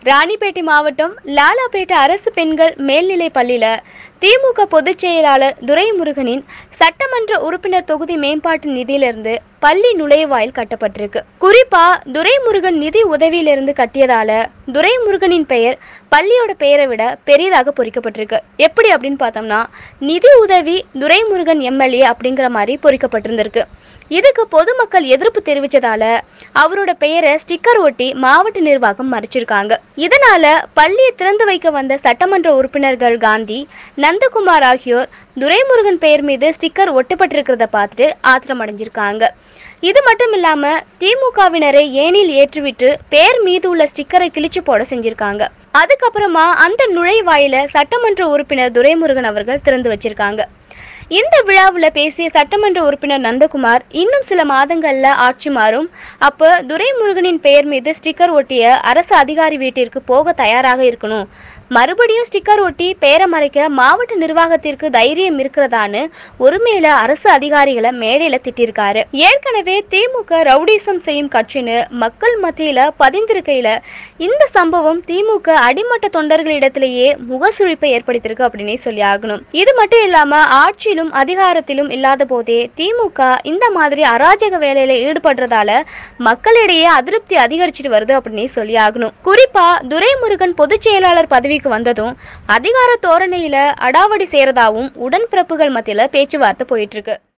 ராணிப்பேட்டை மாவட்டம் லாலாப்பேட்டை அரசு பெண்கள் மேல்நிலைப் பள்ளியில திமுக பொதுச் செயலாளர் துரைமுருகனின் சட்டமன்ற உறுப்பினர் தொகுதி மேம்பாட்டு நிதியிலிருந்து பள்ளி நுழைவாயில் கட்டப்பட்டிருக்கு குறிப்பா துரைமுருகன் நிதி உதவியிலிருந்து கட்டியதால துரைமுருகனின் பெயர் பள்ளியோட பெயரை விட பெரியதாக பொறிக்கப்பட்டிருக்கு எப்படி அப்படின்னு பார்த்தோம்னா நிதி உதவி துரைமுருகன் எம்எல்ஏ அப்படிங்கிற மாதிரி பொறிக்கப்பட்டிருந்திருக்கு இதுக்கு பொதுமக்கள் எதிர்ப்பு தெரிவிச்சதால அவரோட பெயரை ஸ்டிக்கர் ஒட்டி மாவட்ட நிர்வாகம் மறைச்சிருக்காங்க இதனால பள்ளியை திறந்து வைக்க வந்த சட்டமன்ற உறுப்பினர்கள் காந்தி நந்தகுமார் ஆகியோர் துரைமுருகன் பெயர் மீது ஸ்டிக்கர் ஒட்டப்பட்டிருக்கிறத பார்த்துட்டு ஆத்திரம் அடைஞ்சிருக்காங்க இது மட்டும் இல்லாம திமுகவினரை ஏனில் ஏற்றிவிட்டு பேர் மீது உள்ள ஸ்டிக்கரை கிழிச்சு போட செஞ்சிருக்காங்க அதுக்கப்புறமா அந்த நுழைவாயில சட்டமன்ற உறுப்பினர் துரைமுருகன் அவர்கள் திறந்து வச்சிருக்காங்க இந்த விழாவில் பேசிய சட்டமன்ற உறுப்பினர் நந்தகுமார் இன்னும் சில மாதங்கள்ல ஆட்சி மாறும் அப்போ துரைமுருகனின் பெயர் மீது ஸ்டிக்கர் ஒட்டிய அரசு அதிகாரி வீட்டிற்கு போக தயாராக இருக்கணும் மறுபடியும் ஸ்டிக்கர் ஒட்டி பெயரை மறைக்க மாவட்ட நிர்வாகத்திற்கு தைரியம் இருக்கிறதான்னு ஒருமையில அரசு அதிகாரிகளை மேடையில திட்டிருக்காரு ஏற்கனவே திமுக ரவுடிசம் செய்யும் கட்சின்னு மக்கள் மத்தியில பதிந்திருக்கையில இந்த சம்பவம் திமுக அடிமட்ட தொண்டர்களிடத்திலேயே முகசுழிப்பை ஏற்படுத்தியிருக்கு அப்படின்னே சொல்லி ஆகணும் இது மட்டும் இல்லாம ஆட்சியிலும் அதிகாரத்திலும் இல்லாத போதே திமுக இந்த மாதிரி அராஜக வேலையில ஈடுபடுறதால மக்களிடையே அதிருப்தி அதிகரிச்சிட்டு வருது அப்படின்னே சொல்லி ஆகணும் குறிப்பா துரைமுருகன் பொதுச் செயலாளர் பதவிக்கு வந்ததும் அதிகார தோரணையில அடாவடி செய்யறதாவும் உடன்பிறப்புகள் மத்தியில பேச்சுவார்த்தை போயிட்டு இருக்கு